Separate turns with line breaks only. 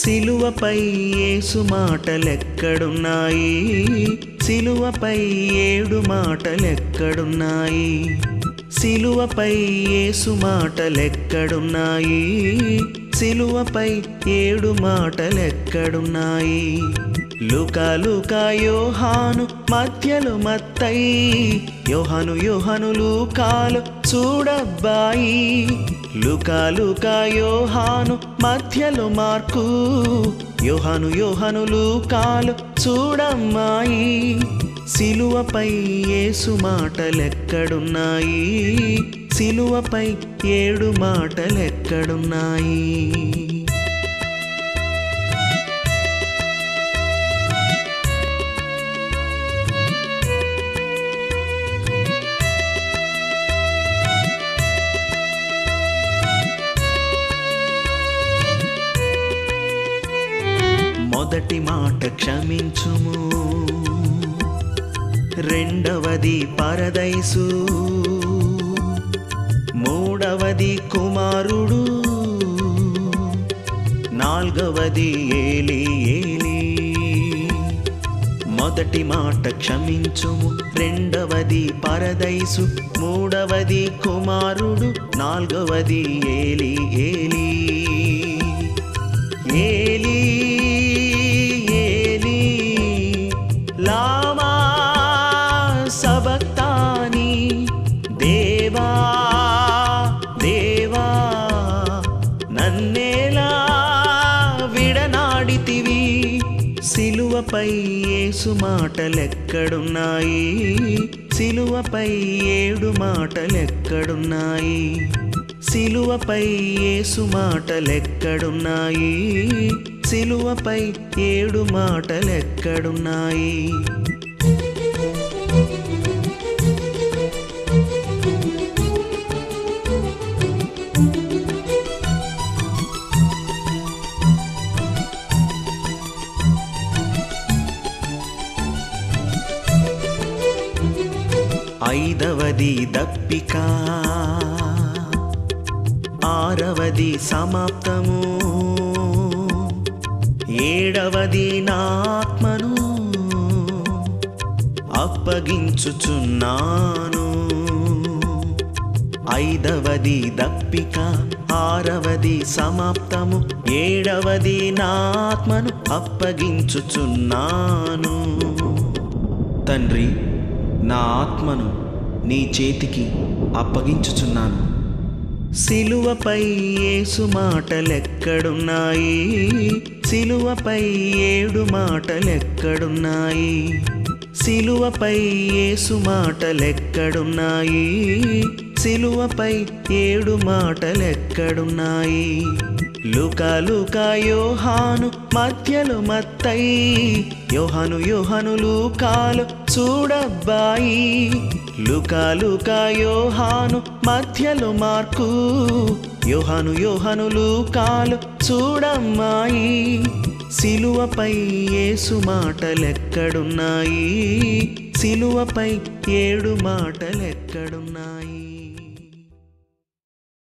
సిలువపై యేసు మాటలెక్కడున్నాయి సిలువపై ఏడు మాటలెక్కడున్నాయి సిలువపై యేసు మాటలెక్కడున్నాయి సిలువపై ఏడు మాటలెక్కడున్నాయి లుకా లుకా యోహాను మధ్యలో మత్తయి యోహాను యోహాను లూకాలు చూడబ్బాయి లుకా లుకా యోహాను మధ్యలో మార్కు యోహాను యోహాను లూకాలు చూడమ్మాయి సిలువపై యేసు మాటలెక్కడున్నాయి సిలువపై ఏడు మాటలెక్కడున్నాయి మొదటి మాట క్షమించుము రెండవది పరదైసు మూడవది కుమారుడు నాల్గవది ఏలి ఏలి మొదటి మాట క్షమించుము రెండవది పరదైసు మూడవది కుమారుడు నాల్గవది ఏలి ఏలి ఏలి ఏలి లామా సబక్తాని దేవా దేవా నన్నేలా విడనాడితివి సిలువపై యేసు మాటలెక్కడున్నాయి సిలువపై ఏడు మాటలెక్కడున్నాయి సిలువపై యేసు మాటలెక్కడున్నాయి సిలువపై ఏడు మాటలెక్కడున్నాయి ఐదవది దప్పిక ఆరవది సమాప్తము ఏడవది నాత్మను అప్పగించుచున్నాను ఐదవది దప్పిక ఆరవది సమాప్తము ఏడవది నాత్మను అప్పగించుచున్నాను తండ్రి నా ఆత్మను నీ చేతికి అప్పగించుచున్నాను సిలువపై యేసు మాటలెక్కడున్నాయి సిలువపై ఏడు మాటలెక్కడున్నాయి సిలువపై యేసు మాటలెక్కడున్నాయి సిలువపై ఏడు మాటలెక్కడున్నాయి లుకా లుకా యోహాను మధ్యలో మత్తయి యోహాను యోహాను లూకాలు చూడబ్బాయి లుకా లుకా యోహాను మధ్యలో మార్కు యోహాను యోహాను లూకాలు చూడమ్మాయి సిలువపై యేసు మాటలెక్కడున్నాయి సిలువపై ఏడు మాటలెక్కడున్నాయి